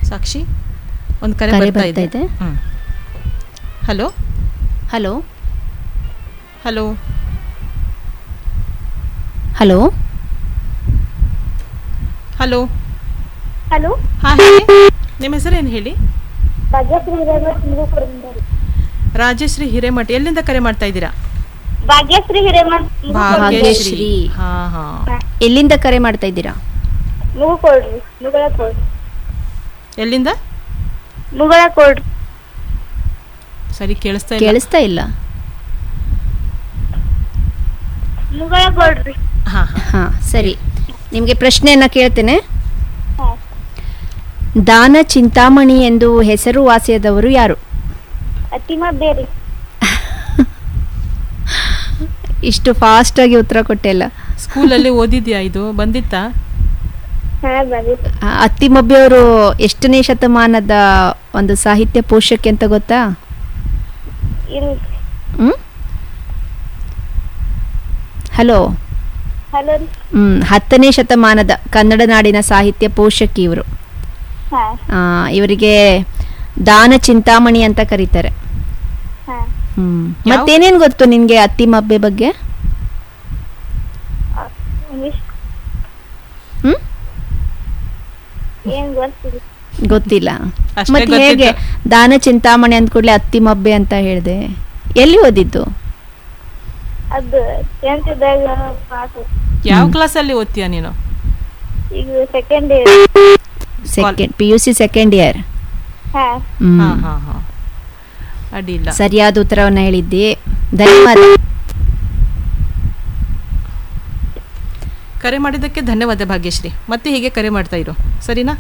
ಸಾಕ್ಷಿ ಒಂದು ಕರೆ ಕರೆ ಬರ್ತಾ ಬರ್ತಾ ಇದೆ ಇದೆ. Hmm hello hello hello hello hello hello ಹಾಂ ಹೇಳಿ ನಿಮ್ಮ ಹೆಸರೇನು ಹೇಳಿ ಭಾಗ್ಯಶ್ರೀ ಹಿರೇಮಠ್ ಮುಗುಕುರ್ದಿಂದ ರೀ ರಾಜಶ್ರೀ ಹಿರೇಮಠ ಎಲ್ಲಿಂದ ಕರೆ ಮಾಡ್ತಾ ಇದ್ದೀರಾ ಭಾಗ್ಯಶ್ರೀ ಹಿರೇಮಠ್ ಭಾಗ್ಯಶ್ರೀ. ಹಾ ಹಾ ಎಲ್ಲಿಂದ ಕರೆ ಮಾಡ್ತಾ ಇದ್ದೀರಾ ಮುಗುಕೊಳ್ರಿ ಮುಗಳ ಕೊಡ್ರಿ ಎಲ್ಲಿಂದ ಮುಗಳ ಕೊಡ್ರಿ ಸರಿ ಕೇಳಿಸ್ತಾ ಇಲ್ಲ ಕೇಳಿಸ್ತಾ ಇಲ್ಲ ಮುಗಳ ಕೊಡ್ರಿ ಹಾ ಹಾ ಹಾ ಸರಿ ನಿಮಗೆ ಪ್ರಶ್ನೆಯನ್ನ ಕೇಳ್ತೇನೆ ಹಾ ದಾನ ಚಿಂತಾಮಣಿ ಎಂದು ಹೆಸರುವಾಸಿಯಾದವರು ಯಾರು ಅತಿಮ ಬೇರಿ ಇಷ್ಟು ಫಾಸ್ಟ್ ಆಗಿ ಉತ್ತರ ಕೊಟ್ಟಿಲ್ಲ ಸ್ಕೂಲಲ್ಲಿ ಓದಿದ್ಯಾ ಇದು ಬಂದಿತ್ತಾ ಹಾ ಬಂದಿತ್ತು ಆ, ಅತ್ತಿಮಬ್ಬೆಯವರು ಎಷ್ಟನೇ ಶತಮಾನದ ಒಂದು ಸಾಹಿತ್ಯ ಪೋಷಕಿ ಅಂತ ಗೊತ್ತಾ ಇಲ್ ಹ್ಮ್ ಹಲೋ ಹಲೋ ರೀ ಹ್ಮ್ ಹತ್ತನೇ ಶತಮಾನದ ಕನ್ನಡ ನಾಡಿನ ಸಾಹಿತ್ಯ ಪೋಷಕಿ ಇವರು ಹಾ ಆ, ಇವರಿಗೆ ದಾನ ಚಿಂತಾಮಣಿ ಅಂತ ಕರೀತಾರೆ ಹಾ ಹ್ಮ್ ಯಾವ- ಮತ್ತೇನೇನ್ ಗೊತ್ತು ನಿನ್ಗೆ ಅತ್ತಿಮಬ್ಬೆ ಬಗ್ಗೆ ಇಂಗ್ಲಿಷ್ ಹ್ಮ್ ಏನ್ ಗೊತ್ತಿಲ್ಲ ಗೊತ್ತಿಲ್ಲ ಅಷ್ಟೇ ಮತ್ತೆ ಹೇಗೆ ಗೊತ್ತಿತ್ತು. ದಾನ ಚಿಂತಾಮಣಿ ಅಂದ ಕೂಡಲೇ ಅತ್ತಿಮಬ್ಬೆ ಅಂತ ಹೇಳಿದೆ ಎಲ್ಲಿ ಓದಿದ್ದು ಅದು ಟೆಂತ್ ಇದ್ದಾಗ ಪಾಸ್ ಯಾವ ಕ್ಲಾಸಲ್ಲಿ ಓದ್ತೀಯಾ ನೀನು ಈಗ second year second P U C second year ಹಾ ಹಾ ಹಾ ಹಾ ಅಡ್ಡಿಲ್ಲ ಸರಿಯಾದ ಉತ್ತರವನ್ನ ಹೇಳಿದ್ದಿ ಧನ್ಯವಾದ ಕರೆ ಮಾಡಿದ್ದಕ್ಕೆ ಧನ್ಯವಾದ ಭಾಗ್ಯಶ್ರೀ ಮತ್ತೆ ಹೀಗೆ ಕರೆ ಮಾಡ್ತಾ ಇರು ಸರಿನಾ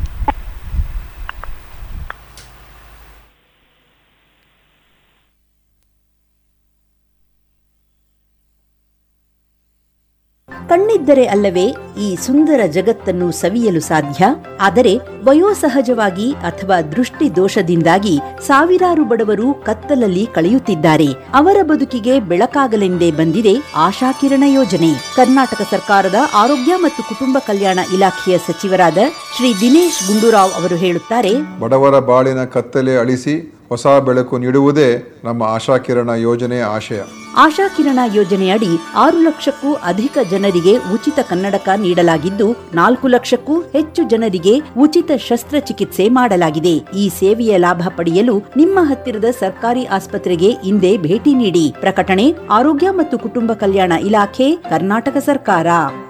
ಕಣ್ಣಿದ್ದರೆ ಅಲ್ಲವೇ ಈ ಸುಂದರ ಜಗತ್ತನ್ನು ಸವಿಯಲು ಸಾಧ್ಯ ಆದರೆ ವಯೋಸಹಜವಾಗಿ ಅಥವಾ ದೃಷ್ಟಿ ದೋಷದಿಂದಾಗಿ ಸಾವಿರಾರು ಬಡವರು ಕತ್ತಲಲ್ಲಿ ಕಳೆಯುತ್ತಿದ್ದಾರೆ ಅವರ ಬದುಕಿಗೆ ಬೆಳಕಾಗಲೆಂದೇ ಬಂದಿದೆ ಆಶಾಕಿರಣ ಯೋಜನೆ ಕರ್ನಾಟಕ ಸರ್ಕಾರದ ಆರೋಗ್ಯ ಮತ್ತು ಕುಟುಂಬ ಕಲ್ಯಾಣ ಇಲಾಖೆಯ ಸಚಿವರಾದ ಶ್ರೀ ದಿನೇಶ್ ಗುಂಡೂರಾವ್ ಅವರು ಹೇಳುತ್ತಾರೆ ಬಡವರ ಬಾಳಿನ ಕತ್ತಲೆ ಅಳಿಸಿ ಹೊಸ ಬೆಳಕು ನೀಡುವುದೇ ನಮ್ಮ ಆಶಾಕಿರಣ ಯೋಜನೆಯ ಆಶಯ ಆಶಾಕಿರಣ ಯೋಜನೆಯಡಿ ಆರು ಲಕ್ಷಕ್ಕೂ ಅಧಿಕ ಜನರಿಗೆ ಉಚಿತ ಕನ್ನಡಕ ನೀಡಲಾಗಿದ್ದು ನಾಲ್ಕು ಲಕ್ಷಕ್ಕೂ ಹೆಚ್ಚು ಜನರಿಗೆ ಉಚಿತ ಶಸ್ತ್ರಚಿಕಿತ್ಸೆ ಮಾಡಲಾಗಿದೆ ಈ ಸೇವೆಯ ಲಾಭ ಪಡೆಯಲು ನಿಮ್ಮ ಹತ್ತಿರದ ಸರ್ಕಾರಿ ಆಸ್ಪತ್ರೆಗೆ ಇಂದೇ ಭೇಟಿ ನೀಡಿ ಪ್ರಕಟಣೆ ಆರೋಗ್ಯ ಮತ್ತು ಕುಟುಂಬ ಕಲ್ಯಾಣ ಇಲಾಖೆ ಕರ್ನಾಟಕ ಸರ್ಕಾರ